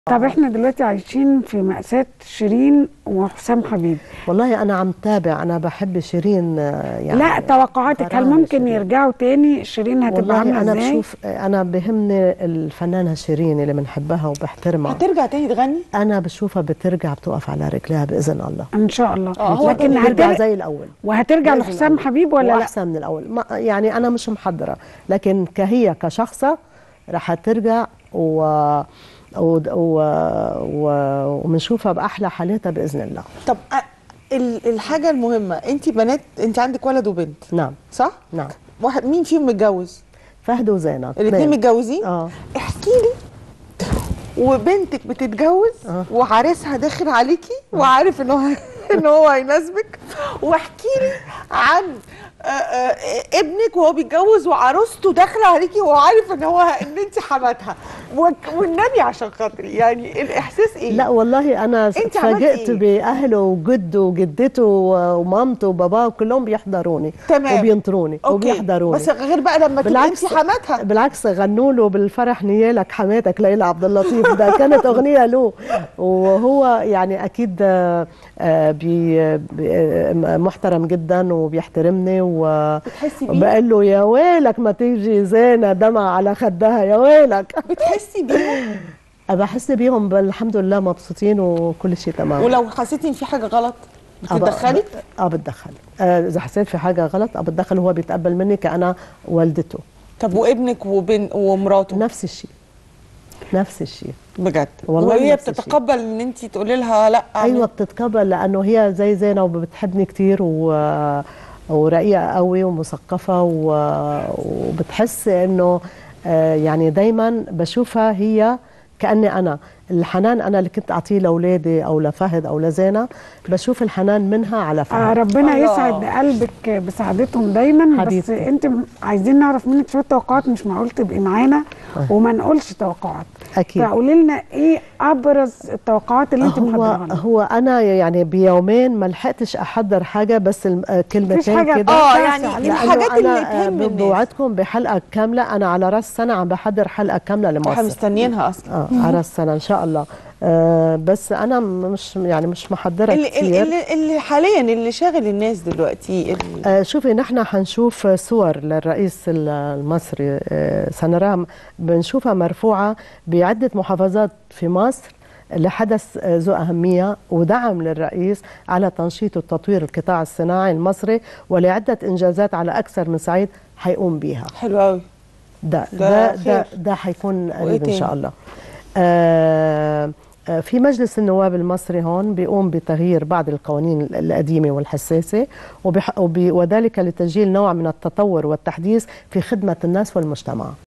طب احنا دلوقتي عايشين في مأساة شيرين وحسام حبيب والله انا عم تابع انا بحب شيرين آه، يعني لا توقعاتك هل غرامة ممكن شيرين. يرجعوا تاني شيرين هتبقى والله عامله انا ازاي بشوف انا بهمني الفنانه شيرين اللي بنحبها وبحترمها هترجع تاني تغني انا بشوفها بترجع بتوقف على رجليها باذن الله ان شاء الله آه، هو لكن هترجع هتر... زي الاول وهترجع بإذن لحسام الله. حبيب ولا لا واحسن من الاول ما يعني انا مش محضره لكن كهي كشخصه رح ترجع و و و و- وبنشوفها باحلى حالاتها باذن الله طب أ- ال- الحاجه المهمه انت بنات انت عندك ولد وبنت نعم صح نعم واحد مين فيهم متجوز فهد وزينب الاثنين اثنين. متجوزين اه احكي لي وبنتك بتتجوز آه. وعريسها داخل عليكي وعارف ان هو ان هو هيناسبك واحكي لي عن آه، آه، ابنك وهو بيتجوز وعروسته داخله عليكي وهو عارف ان هو ان انت حماتها وك- والنبي عشان خاطري يعني الاحساس ايه؟ لا والله انا أنت عملتي اتفاجئت إيه؟ باهله وجده وجدته ومامته وباباه كلهم بيحضروني تمام. وبينطروني اوكي وبيحضروني بس غير بقى لما تبقي انت بالعكس حماتها بالعكس غنوا له بالفرح نيالك حماتك ليلى عبد اللطيف ده كانت اغنيه له وهو يعني اكيد آه، آه، بي بي- آه، محترم جدا وبيحترمني بتحسي بيه؟ وبقول له يا ويلك ما تيجي زينه دمع على خدها يا ويلك بتحسي بيهم بحس بيهم بل- الحمد لله مبسوطين وكل شيء تمام ولو حسيتي ان في حاجه غلط آه، ب- بتتدخلي اه بتدخل آه، اذا حسيت في حاجه غلط اه بتدخل هو بيتقبل مني كأنا والدته طب وابنك وبن ومراته نفس الشيء نفس الشيء بجد والله وهي نفس الشيء. بتتقبل ان انت تقولي لها لا ايوه بتتقبل لانه هي زي زينه وبتحبني كتير و ورقيقه قوي ومثقفه و... وبتحس انه آه، يعني دايما بشوفها هي كاني انا الحنان انا اللي كنت اعطيه لاولادي او لفهد او لزينه بشوف الحنان منها على آه فهد ربنا الله. يسعد قلبك بسعادتهم دايما بس حبيبتي. انت م- عايزين نعرف منك شويه توقعات مش معقول تبقي معانا وما نقولش توقعات اكيد فقولي لنا ايه ابرز التوقعات اللي انت هو محضرها لنا؟ هو انا يعني بيومين ما لحقتش احضر حاجه بس الم- آه، كلمتين حاجة كده اه بتعرفي يعني عليها. لأنه الحاجات اللي أنا، آه، تهم الناس بوعدكم بحلقه كامله انا على راس سنه عم بحضر حلقه كامله احنا لمصر مستنيينها اصلا اه على راس سنه ان شاء الله آه بس انا م- مش يعني مش محضره اللي, كثير اللي, اللي حاليا اللي شاغل الناس دلوقتي ال- آه شوفي نحن حنشوف صور للرئيس ال- المصري آه سنراها بنشوفها مرفوعه بعده محافظات في مصر لحدث آه، ذو أهمية ودعم للرئيس على تنشيط وتطوير القطاع الصناعي المصري ولعدة إنجازات على أكثر من صعيد حيقوم بها حلو قوي ده ده ده خير. ده, ده حيكون وإيه قريب ان تاني؟ شاء الله آه آه، في مجلس النواب المصري هون بيقوم بتغيير بعض القوانين القديمة والحساسة وبح- وب- وذلك لتسجيل نوع من التطور والتحديث في خدمة الناس والمجتمع